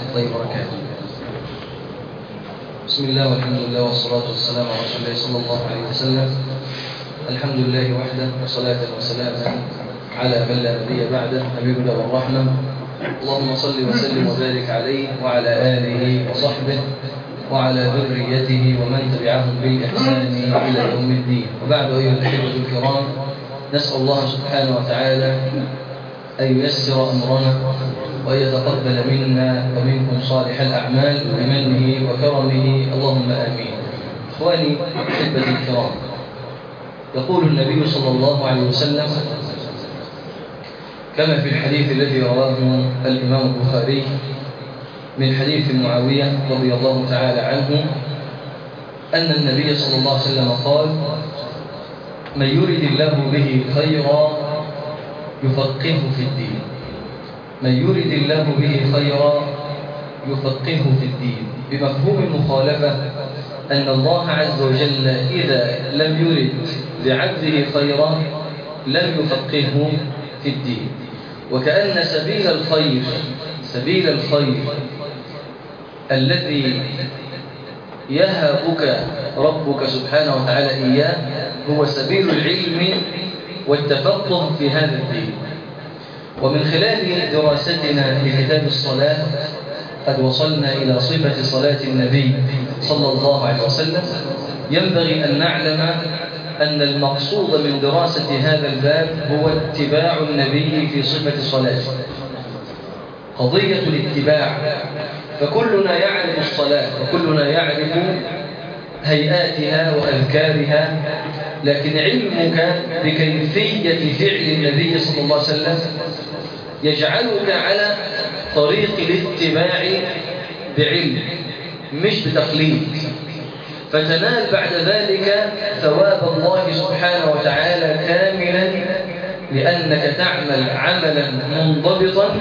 الله وبركاته بسم الله والحمد لله والصلاة والسلام على رسول الله صلى الله عليه وسلم الحمد لله وحده وصلاة وسلاما على من لا نبي بعده نبينا والرحمة اللهم صل وسلم وبارك عليه وعلى آله وصحبه وعلى ذريته ومن تبعهم بالإحسان إلى يوم الدين وبعد أيها الأحبة الكرام نسأل الله سبحانه وتعالى أن ييسر أمرنا وأن يتقبل منا ومنكم صالح الأعمال بمنه وكرمه اللهم آمين إخواني أحبتي الكرام يقول النبي صلى الله عليه وسلم كما في الحديث الذي رواه الإمام البخاري من حديث معاوية رضي الله تعالى عنه أن النبي صلى الله عليه وسلم قال من يرد الله به خيرا يفقهه في الدين من يرد الله به خيرا يفقهه في الدين بمفهوم المخالفة أن الله عز وجل إذا لم يرد لعبده خيرا لم يفقهه في الدين وكأن سبيل الخير سبيل الخير الذي يهبك ربك سبحانه وتعالى إياه هو سبيل العلم والتفقه في هذا الدين ومن خلال دراستنا لكتاب الصلاة قد وصلنا إلى صفة صلاة النبي صلى الله عليه وسلم ينبغي أن نعلم أن المقصود من دراسة هذا الباب هو اتباع النبي في صفة صلاته قضية الاتباع فكلنا يعرف الصلاة وكلنا يعرف هيئاتها وأذكارها لكن علمك بكيفية فعل النبي صلى الله عليه وسلم يجعلك على طريق الاتباع بعلم مش بتقليد فتنال بعد ذلك ثواب الله سبحانه وتعالى كاملا لأنك تعمل عملا منضبطا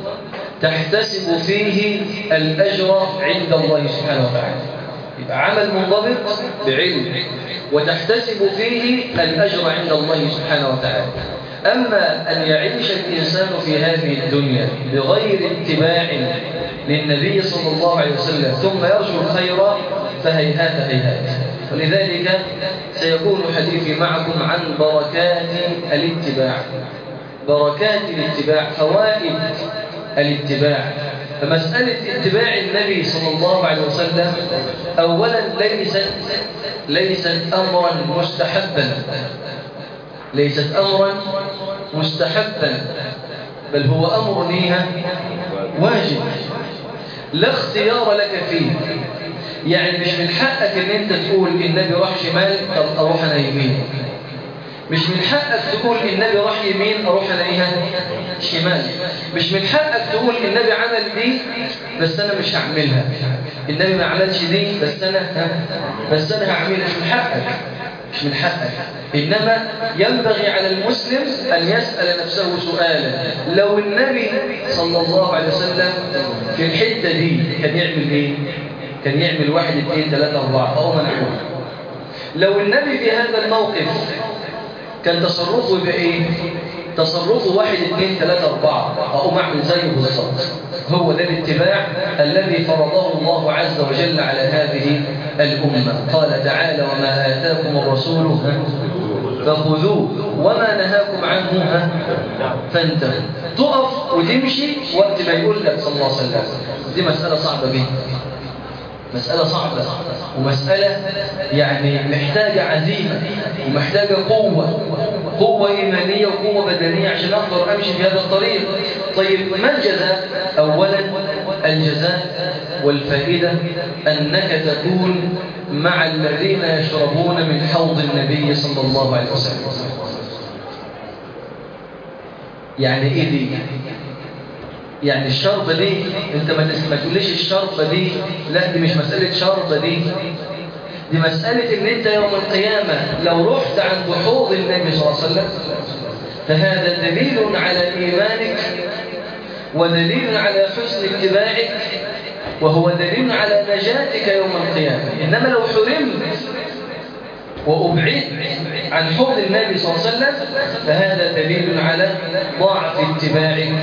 تحتسب فيه الأجر عند الله سبحانه وتعالى يبقى عمل منضبط بعلم وتحتسب فيه الأجر عند الله سبحانه وتعالى أما أن يعيش الإنسان في هذه الدنيا بغير اتباع للنبي صلى الله عليه وسلم ثم يرجو الخير فهيهات هيهات ولذلك سيكون حديثي معكم عن بركات الاتباع بركات الاتباع فوائد الاتباع فمسألة اتباع النبي صلى الله عليه وسلم أولا ليست ليست أمرا مستحبا ليست أمرا مستحبا بل هو أمر ليها واجب لا اختيار لك فيه يعني مش من حقك ان انت تقول النبي راح شمال طب اروح انا يمين مش من حقك تقول النبي راح يمين اروح الاقيها شمال مش من حقك تقول النبي عمل دي بس انا مش هعملها النبي ما عملش دي بس انا بس انا هعملها مش من حقك مش من حقك إنما ينبغي على المسلم أن يسأل نفسه سؤالا لو النبي صلى الله عليه وسلم في الحتة دي كان يعمل إيه؟ كان يعمل واحد اثنين ثلاثة أربعة أو منعوه لو النبي في هذا الموقف كان تصرفه يبقى إيه؟ تصرفه واحد اثنين ثلاثة أربعة أقوم أعمل زيه بالظبط هو ده الاتباع الذي فرضه الله عز وجل على هذه الأمة قال تعالى وما آتاكم الرسول فخذوه وما نهاكم عنه فانتهوا تقف وتمشي وقت ما يقول لك صلى الله عليه وسلم دي مسألة صعبة جدا مسألة صعبة ومسألة يعني محتاجة عزيمة ومحتاجة قوة قوة إيمانية وقوة بدنية عشان أقدر أمشي في هذا الطريق طيب ما الجزاء؟ أولا الجزاء والفائدة أنك تكون مع الذين يشربون من حوض النبي صلى الله عليه وسلم يعني إيه دي؟ يعني الشربة دي انت ما تقوليش الشربة دي لا دي مش مسألة شربة دي دي مسألة ان انت يوم القيامة لو رحت عند حوض النبي صلى الله عليه وسلم فهذا دليل على إيمانك ودليل على حسن اتباعك وهو دليل على نجاتك يوم القيامة إنما لو حرمت وأبعد عن حوض النبي صلى الله عليه وسلم فهذا دليل على ضعف اتباعك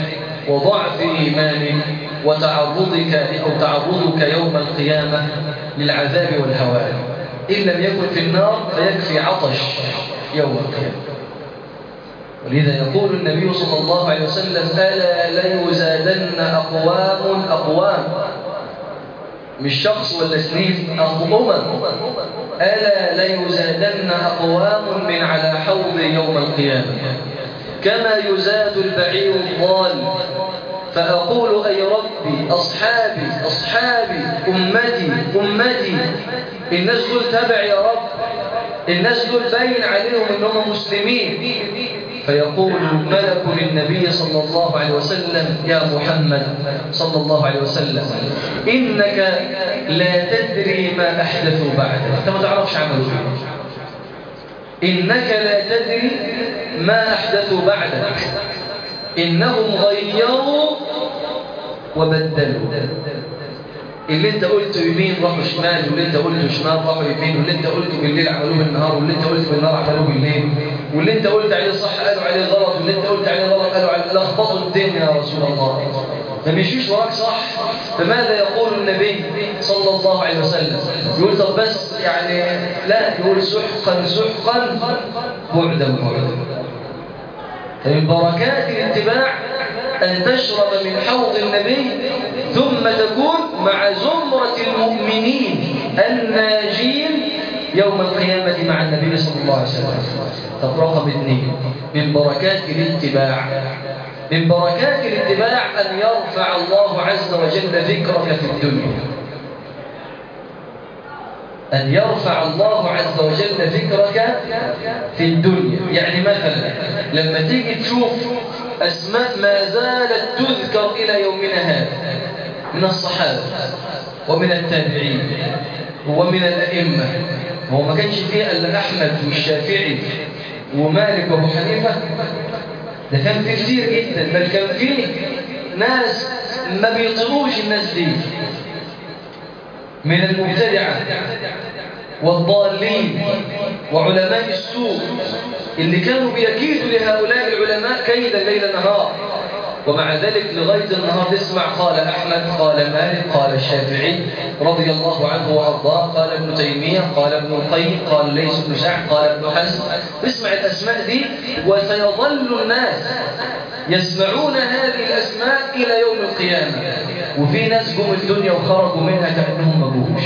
وضعف إيمان وتعرضك أو تعرضك يوم القيامة للعذاب والهوان إن لم يكن في النار فيكفي عطش يوم القيامة ولذا يقول النبي صلى الله عليه وسلم ألا ليزادن أقوام أقوام مش شخص ولا سنين أمم ألا ليزادن أقوام من على حوض يوم القيامة كما يزاد البعير الضال فأقول أي ربي أصحابي أصحابي أمتي أمتي الناس دول تبع يا رب الناس دول باين عليهم أنهم مسلمين فيقول ملك للنبي صلى الله عليه وسلم يا محمد صلى الله عليه وسلم إنك لا تدري ما أحدثوا بعدك أنت ما تعرفش عملوا فيه إنك لا تدري ما أحدثوا بعدك إنهم غيروا وبدلوا اللي انت قلته يمين راحوا شمال واللي انت قلته شمال راحوا يمين واللي انت قلته بالليل عملوه بالنهار واللي انت قلته بالنهار عملوه بالليل واللي انت قلت عليه صح قالوا عليه غلط واللي انت قلت عليه غلط قالوا عليه لخبطوا الدنيا يا رسول الله ما بيمشوش وراك صح فماذا يقول النبي صلى الله عليه وسلم يقول طب بس يعني لا يقول سحقا سحقا بعدا بعدا فمن بركات الاتباع أن تشرب من حوض النبي ثم تكون مع زمرة المؤمنين الناجين يوم القيامة مع النبي صلى الله عليه وسلم طب رقم اثنين من بركات الاتباع من بركات الاتباع أن يرفع الله عز وجل ذكرك في الدنيا أن يرفع الله عز وجل ذكرك في الدنيا يعني مثلا لما تيجي تشوف أسماء ما زالت تذكر إلى يومنا هذا من الصحابة ومن التابعين ومن الأئمة هو ما كانش فيه إلا أحمد والشافعي ومالك وأبو حنيفة ده كان فيه كتير جدا بل كان فيه ناس ما بيطلوش الناس دي من المبتدعة والضالين وعلماء السوء اللي كانوا بيكيدوا لهؤلاء العلماء كيدا ليل نهار ومع ذلك لغاية النهار تسمع قال أحمد قال مالك قال الشافعي رضي الله عنه وأرضاه قال ابن تيمية قال ابن القيم قال ليس بن سعد قال ابن حزم تسمع الأسماء دي وسيظل الناس يسمعون هذه الأسماء إلى يوم القيامة وفي ناس جم الدنيا وخرجوا منها كأنهم ما جوش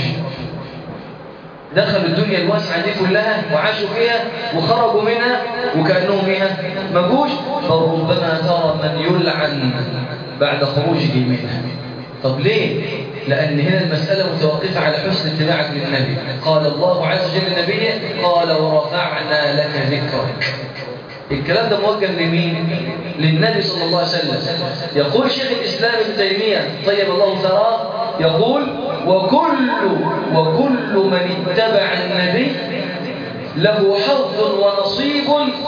دخلوا الدنيا الواسعة دي كلها وعاشوا فيها وخرجوا منها وكأنهم فيها ما جوش فربما ترى من يلعن بعد خروجه منها طب ليه؟ لأن هنا المسألة متوقفة على حسن اتباعك للنبي قال الله عز وجل لنبيه قال ورفعنا لك ذكرك الكلام ده موجه لمين؟ للنبي صلى الله عليه وسلم يقول شيخ الإسلام ابن تيمية طيب الله ثراه يقول وكل وكل من اتبع النبي له حظ ونصيب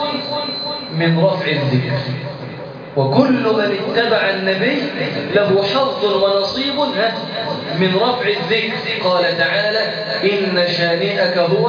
من رفع الذكر وكل من اتبع النبي له حظ ونصيب من رفع الذكر قال تعالى إن شانئك هو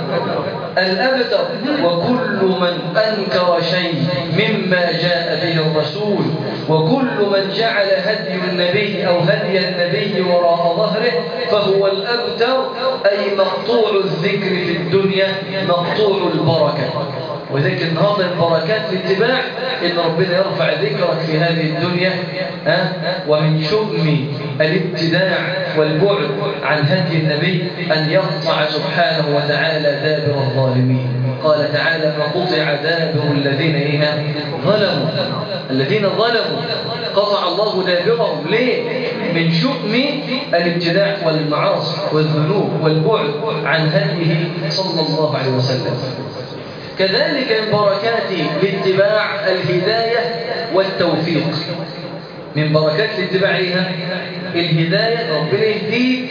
الأبتر وكل من أنكر شيء مما جاء به الرسول وكل من جعل هدي النبي أو هدي النبي وراء ظهره فهو الأبتر أي مقطوع الذكر في الدنيا مقطوع البركة وذلك النهارده البركات في الاتباع ان ربنا يرفع ذكرك في هذه الدنيا أه؟ ومن شؤم الابتداع والبعد عن هدي النبي ان يقطع سبحانه وتعالى دابر الظالمين قال تعالى فقطع دابر الذين ايه ظلموا الذين ظلموا قطع الله دابرهم ليه من شؤم الابتداع والمعاصي والذنوب والبعد عن هديه صلى الله عليه وسلم كذلك من بركات الاتباع الهداية والتوفيق من بركات الاتباع إيها الهداية ربنا يهديك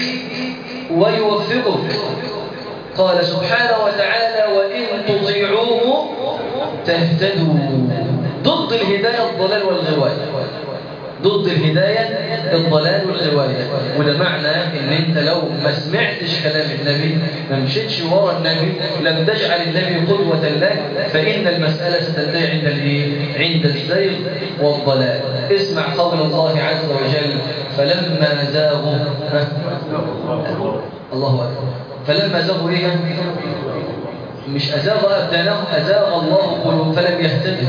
ويوفقك قال سبحانه وتعالى وإن تطيعوه تهتدوا ضد الهداية الضلال والغواية ضد الهداية الضلال والغواية وده معنى ان انت لو ما سمعتش كلام النبي ما مشيتش ورا النبي لم تجعل النبي قدوة لك فإن المسألة ستنتهي عند الايه؟ عند الزيغ والضلال اسمع قول الله عز وجل فلما زاغوا ها؟ الله أكبر فلما زاغوا إيه مش أزاغ أبدانهم أزاغ الله قلوب فلم يهتدوا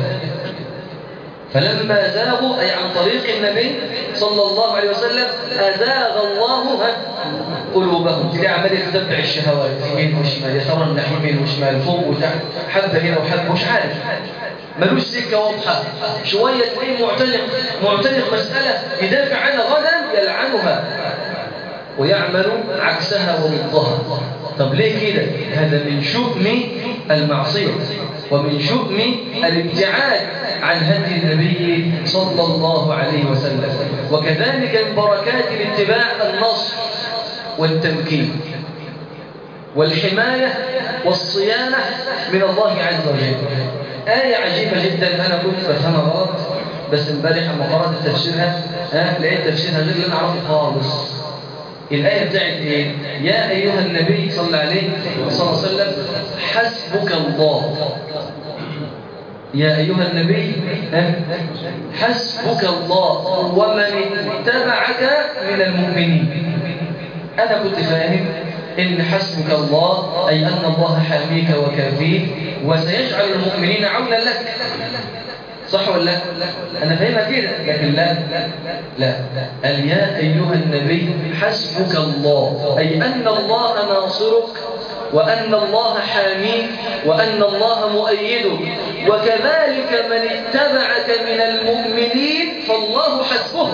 فلما زاغوا أي عن طريق النبي صلى الله عليه وسلم أزاغ الله ها قلوبهم تلاقي عمال يتتبع الشهوات يمين وشمال يا ترى الناحية يمين وشمال فوق وتحت حبة هنا وحبة مش عارف ملوش سكة واضحة شوية تلاقيه معتنق معتنق مسألة يدافع عنها غدا يلعنها ويعمل عكسها وضدها طب ليه كده هذا من شؤم المعصية ومن شؤم الابتعاد عن هدي النبي صلى الله عليه وسلم وكذلك من بركات الاتباع النصر والتمكين والحماية والصيانة من الله عز وجل آية عجيبة جدا أنا كنت بفهمها غلط بس امبارح لما قرأت تفسيرها ها لقيت تفسيرها غير اللي أنا أعرفه خالص الآية بتاعت إيه؟ يا أيها النبي صلى عليه صلى الله عليه وسلم حسبك الله يا أيها النبي ها؟ حسبك الله ومن اتبعك من المؤمنين أنا كنت فاهم إن حسبك الله أي أن الله حاميك وكافيك وسيجعل المؤمنين عونا لك صح ولا لا؟ أنا فاهمها كده لكن لا لا قال يا أيها النبي حسبك الله أي أن الله ناصرك وأن الله حاميك وأن الله مؤيدك وكذلك من اتبعك من المؤمنين فالله حسبه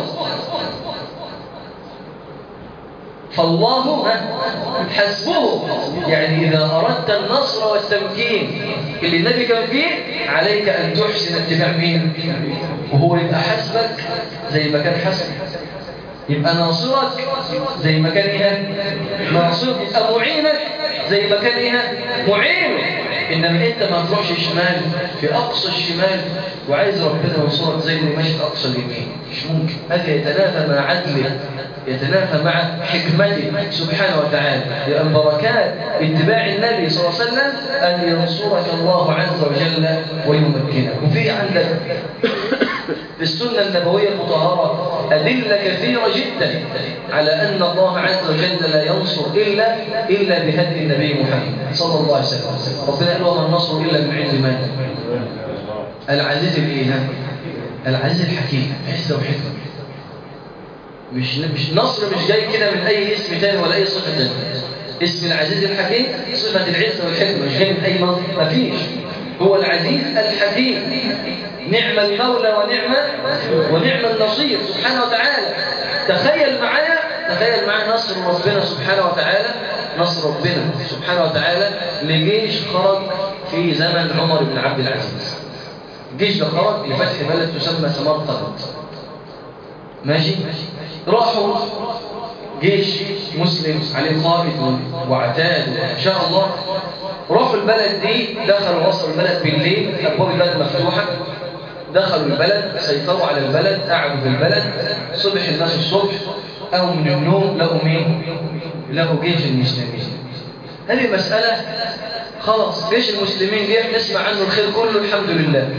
فالله حسبه يعني إذا أردت النصر والتمكين اللي النبي كان فيه عليك أن تحسن اتباع مين وهو يبقى حسبك زي ما كان حسبك يبقى ناصرك زي ما كان إيه ناصرك يبقى معينك زي ما كان إيه معينك إنما أنت ما تروحش شمال في أقصى الشمال وعايز ربنا ينصرك زي اللي ماشي في أقصى اليمين مش ممكن هذا يتنافى مع عدله يتنافى مع حكمته سبحانه وتعالى لأن بركات اتباع النبي صلى الله عليه وسلم أن ينصرك الله عز وجل ويمكنك وفي عندك في السنة النبوية المطهرة أدلة كثيرة جدا على أن الله عز وجل لا ينصر إلا إلا بهدي النبي محمد صلى الله عليه وسلم ربنا قال وما النصر إلا من عند من العزيز الإيهام العزيز الحكيم عزة وحكمة مش مش نصر مش جاي كده من أي اسم تاني ولا أي صفة تاني اسم العزيز الحكيم صفة العزة والحكمة مش جاي من أي منطق مفيش هو العزيز الحكيم نعم المولى ونعم ونعم النصير سبحانه وتعالى تخيل معايا تخيل معايا نصر ربنا سبحانه وتعالى نصر ربنا سبحانه وتعالى لجيش خرج في زمن عمر بن عبد العزيز الجيش ده خرج لفتح بلد تسمى سمرقند ماشي راحوا جيش مسلم عليه قائد وعتاد ان شاء الله راحوا البلد دي دخلوا وصلوا البلد بالليل ابواب البلد مفتوحه دخلوا البلد سيطروا على البلد قعدوا في البلد صبح الناس الصبح او من النوم لقوا مين لقوا جيش المسلمين هذه مسألة خلاص جيش المسلمين جه نسمع عنه الخير كله الحمد لله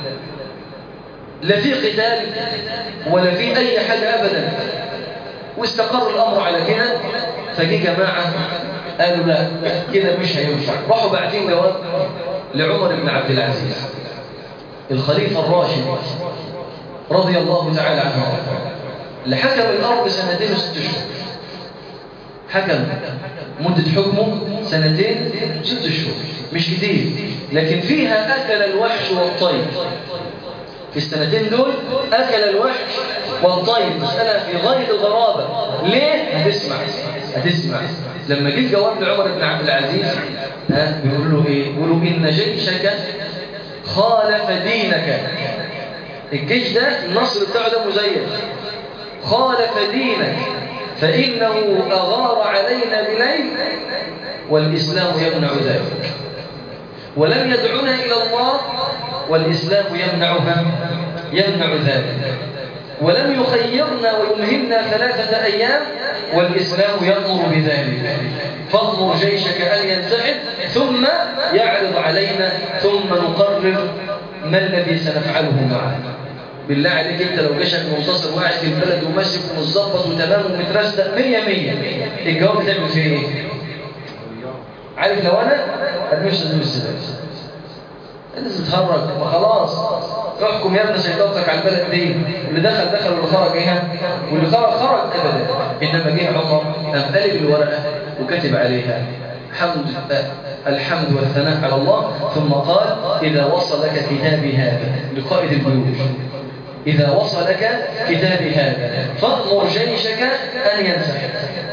لا في قتال ولا في أي حاجة أبدا واستقر الأمر على كده فجي جماعة قالوا لا كده مش هينفع راحوا باعتين جواب لعمر بن عبد العزيز الخليفة الراشد رضي الله تعالى عنه اللي حكم الأرض سنتين وست شهور حكم مدة حكمه سنتين ست شهور مش كتير لكن فيها أكل الوحش والطير في السنتين دول أكل الوحش والطير مسألة في غاية الغرابة ليه؟ هتسمع هتسمع لما جيت جواب لعمر بن عبد العزيز ها بيقولوا له ايه؟ بيقولوا إن جيشك خالف دينك الجيش ده النصر بتاعه ده مزيف خالف دينك فإنه أغار علينا بليل والإسلام يمنع ذلك ولم يدعنا إلى الله والإسلام يمنعها يمنع ذلك ولم يخيرنا ويمهلنا ثلاثة أيام والإسلام يأمر بذلك فاضمر جيشك أن ينسحب ثم يعرض علينا ثم نقرر ما الذي سنفعله معه بالله عليك انت لو جيشك منتصر وقاعد في البلد وماشي ومظبط وتمام ومترستق 100 100 الجواب تعمل فيه ايه؟ عارف لو انا ادمش لازم السباس لازم تتهرج ما خلاص احكم يا ابن سيطرتك على البلد دي اللي دخل دخل واللي خرج ايه واللي خرج خرج ابدا انما جه عمر قام قلب الورقه وكتب عليها حمد الحمد والثناء على الله ثم قال إذا وصلك كتابي هذا لقائد الجيوش إذا وصلك كتابي هذا فأمر جيشك أن ينسحب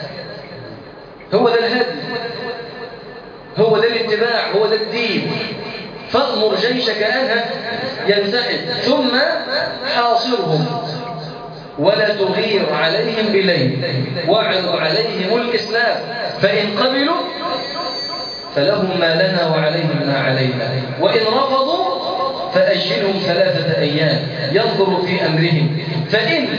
هو ده الهدي هو ده الاتباع هو ده الدين فأمر جيشك أن ينسحب ثم حاصرهم ولا تغير عليهم بليل واعرض عليهم الإسلام فإن قبلوا فلهم ما لنا وعليهم ما علينا وإن رفضوا فأجلهم ثلاثة أيام ينظر في أمرهم فإن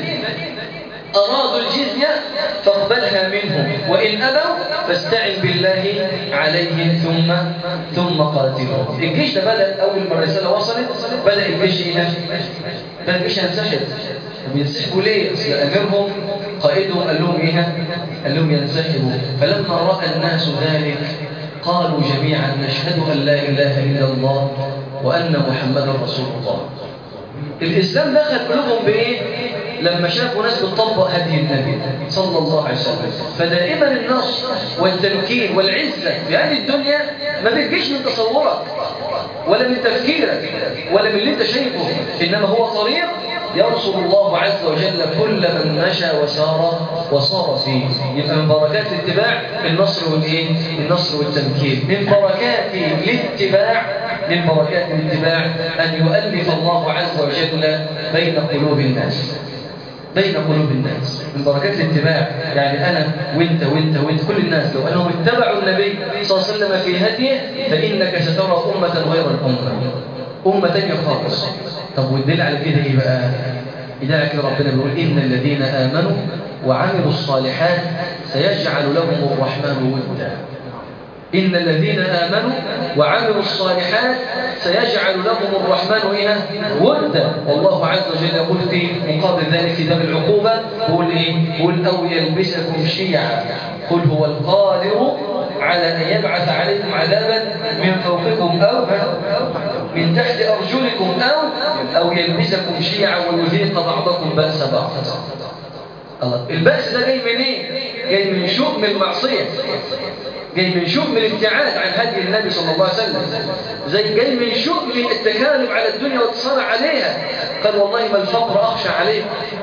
أرادوا الجزية فاقبلها منهم وإن أبوا فاستعن بالله عليهم ثم ثم قاتلهم الجيش ده بدأ أول ما الرسالة وصلت بدأ الجيش هنا بدأ الجيش ينسحب بينسحبوا ليه؟ أصل أميرهم قائدهم قال لهم إيه؟ قال لهم ينسحبوا فلما رأى الناس ذلك قالوا جميعا نشهد أن لا إله إلا الله وأن محمدا رسول الله الإسلام دخل قلوبهم بإيه؟ لما شافوا ناس بتطبق هدي النبي صلى الله عليه وسلم فدائما النصر والتمكين والعزة في هذه الدنيا ما بيجيش من تصورك ولا من تفكيرك ولا من اللي انت شايفه إنما هو طريق ينصر الله عز وجل كل من مشى وسار وصار فيه يبقى من بركات الاتباع النصر والايه النصر والتمكين من بركات الاتباع من بركات الاتباع ان يؤلف الله عز وجل بين قلوب الناس بين قلوب الناس من بركات الاتباع يعني أنا وانت وانت وانت كل الناس لو أنهم اتبعوا النبي صلى الله عليه وسلم في هديه فإنك سترى أمة غير الأمة أمة تانية خالص طب والدليل على كده إيه بقى إذا على كده ربنا بيقول إن الذين آمنوا وعملوا الصالحات سيجعل لهم الرحمن ودا إن الذين آمنوا وعملوا الصالحات سيجعل لهم الرحمن إيه؟ ودا والله عز وجل يقول في مقابل ذلك في باب العقوبة قل إيه؟ قل أو يلبسكم شيعا قل هو القادر على أن يبعث عليكم عذابا من فوقكم أو من تحت أرجلكم أو أو يلبسكم شيعا ويذيق بعضكم بأس بعض الله البأس ده جاي منين؟ إيه؟ جاي من شؤم المعصية جاي من شؤم الابتعاد عن هدي النبي صلى الله عليه وسلم زي جاي من شؤم التكالب على الدنيا والتصارع عليها قال والله ما الفقر أخشى عليكم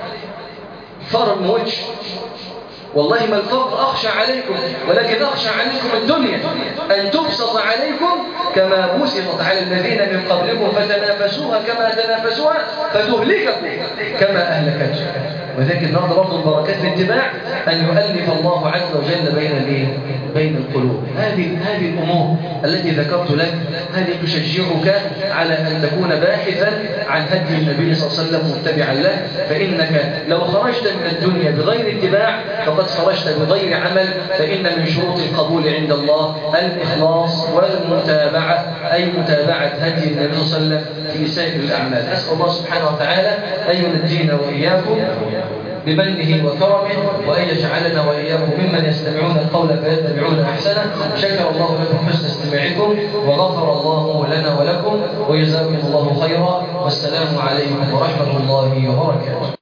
فقر موجه والله ما الفقر أخشى عليكم ولكن أخشى عليكم الدنيا أن تبسط عليكم كما بسطت على الذين من قبلكم فتنافسوها كما تنافسوها فتهلككم كما أهلكتهم وذلك النهارده برضه بركات الاتباع أن يؤلف الله عز وجل بين الايه؟ بين القلوب هذه هذه الأمور التي ذكرت لك هذه تشجعك على أن تكون باحثا عن هدي النبي صلى الله عليه وسلم متبعا له فإنك لو خرجت من الدنيا بغير اتباع فقد خرجت بغير عمل فإن من شروط القبول عند الله الإخلاص والمتابعة أي متابعة هدي النبي صلى الله عليه وسلم في سائر الأعمال أسأل الله سبحانه وتعالى أن ينجينا وإياكم بمنه وكرمه وأن يجعلنا وإياكم ممن يستمعون القول فيتبعون أحسنه شكر الله لكم حسن استماعكم وغفر الله لنا ولكم وجزاكم الله خيرا والسلام عليكم ورحمة الله وبركاته